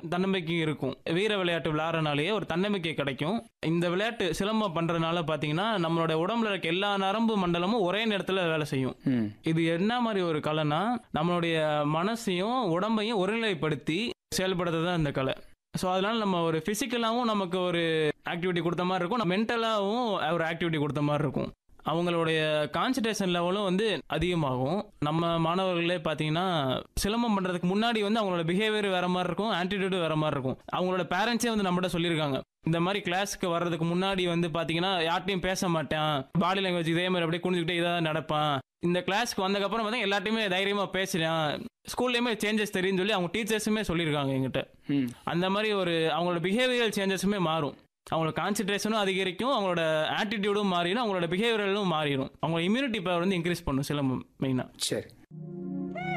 தன்னம்பிக்கை இருக்கும் வீர விளையாட்டு விளையாடுறனாலேயே ஒரு தன்னம்பிக்கை கிடைக்கும் இந்த விளையாட்டு சிலம்பம் பண்றதுனால பாத்தீங்கன்னா நம்மளோட உடம்புல இருக்க எல்லா நரம்பு மண்டலமும் ஒரே நேரத்துல வேலை செய்யும் ம் இது என்ன மாதிரி ஒரு கலைனா நம்மளுடைய மனசையும் உடம்பையும் ஒருநிலைப்படுத்தி செயல்படுறது தான் இந்த கலை ஸோ அதனால நம்ம ஒரு ஃபிசிக்கலாகவும் நமக்கு ஒரு ஆக்டிவிட்டி கொடுத்த மாதிரி இருக்கும் மென்டலாகவும் ஒரு ஆக்டிவிட்டி கொடுத்த மாதிரி இருக்கும் அவங்களுடைய கான்சன்ட்ரேஷன் லெவலும் வந்து அதிகமாகும் நம்ம மாணவர்களே பார்த்தீங்கன்னா சிலம்பம் பண்ணுறதுக்கு முன்னாடி வந்து அவங்களோட பிஹேவியர் வேற மாதிரி இருக்கும் ஆட்டிடியூடு வேற மாதிரி இருக்கும் அவங்களோட பேரண்ட்ஸே வந்து நம்மகிட்ட சொல்லியிருக்காங்க இந்த மாதிரி கிளாஸ்க்கு வர்றதுக்கு முன்னாடி வந்து பார்த்தீங்கன்னா யார்ட்டையும் பேச மாட்டான் பாடி லாங்குவேஜ் இதே மாதிரி அப்படியே குனிஞ்சுக்கிட்டே இதாக நடப்பான் இந்த கிளாஸ்க்கு வந்ததுக்கப்புறம் பார்த்தா எல்லாத்தையுமே தைரியமாக பேசுகிறான் ஸ்கூல்லையுமே சேஞ்சஸ் தெரியும்னு சொல்லி அவங்க டீச்சர்ஸுமே சொல்லியிருக்காங்க எங்கிட்ட ம் அந்த மாதிரி ஒரு அவங்களோட பிஹேவியரல் சேஞ்சஸுமே மாறும் அவங்களோட கான்சன்ட்ரேஷனும் அதிகரிக்கும் அவங்களோட ஆட்டிடியூடும் மாறிடும் அவங்களோட பிஹேவியரலும் மாறிடும் அவங்களோட இம்யூனிட்டி பவர் வந்து இன்க்ரீஸ் பண்ணும் சிலம்பம் மெயினாக சரி